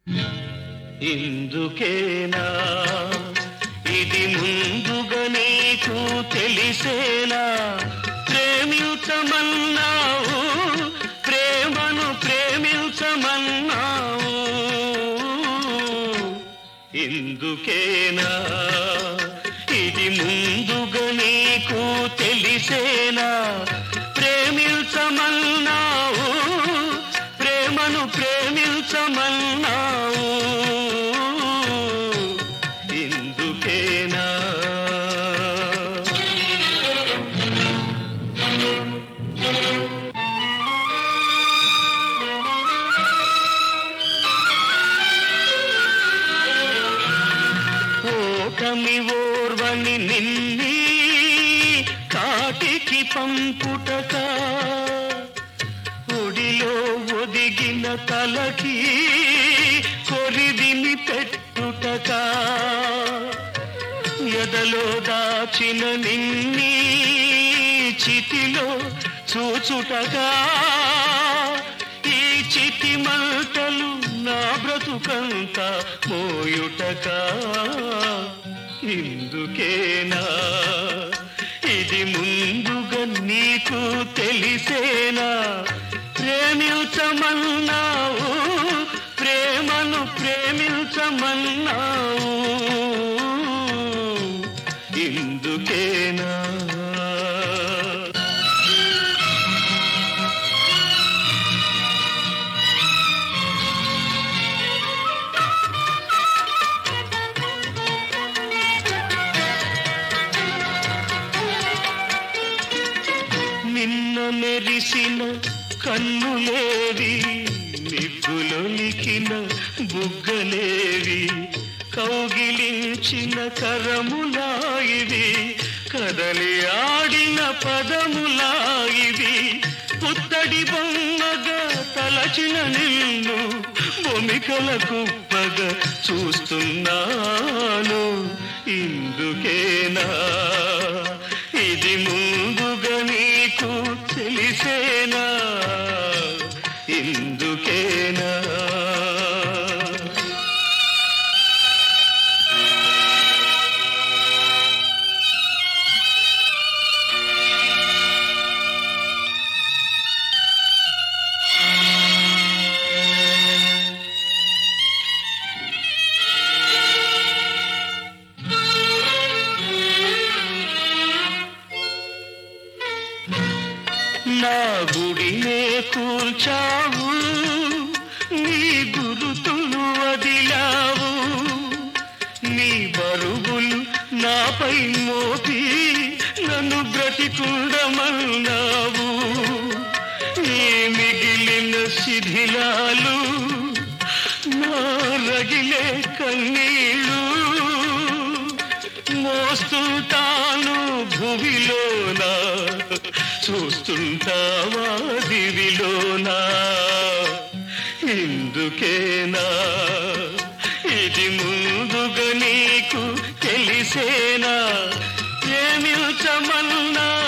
ఇందుకేనా ఇది ముందుగా నీకు తెలిసేలా ప్రేమించమన్నావు ప్రేమను ప్రేమించమన్నావు ఇందుకేనా ఇది ముందుగా నీకు తెలిసేలా ప్రేమించమన్నావు ప్రేమను ప్రేమించమన్నావు ఇందుకేనా ఓటమి ఓర్వని నిన్ని కాటికి పంపుటక ఒడిలో ఒదిగిన తలకి కొరిదిని పెట్టుటక ఎదలో దాచిన నిన్ని చితిలో చూచుటగా ఈ చితి మంటలు నా బ్రతుకంత మోయుటక ఇందుకేనా ఇది ముందుగా నీకు తెలిసేనా ప్రేమించమన్నావు ప్రేమను ప్రేమించమన్నావు ఇందుకేనా నిన్న మెరిసిన కన్నులేవి నిగ్గులొలికిన బుగ్గలేవి కౌగిలించిన కరములాయివి కదలి ఆడిన పదములాయివి పుత్తడి బొమ్మగా తలచిన నిన్ను బొమికల కుప్పగా చూస్తున్నాను ఇందుకేనా ఇది ముందుగా నీకు తెలిసేనా ఇందుకేనా నా గుడినే కూల్చావు నీ గురుతులు వదిలావు నీ బరువులు నాపై మోపి నన్ను బ్రతికుండమన్నావు నీ మిగిలిన శిథిలాలు నా రగిలే కన్నీళ్ళు మోస్తుంటాను భువిలోనా చూస్తుంటావా దివిలోనా ఇందుకేనా ఇది ముందుగా నీకు తెలిసేనా ప్రేమించమన్నా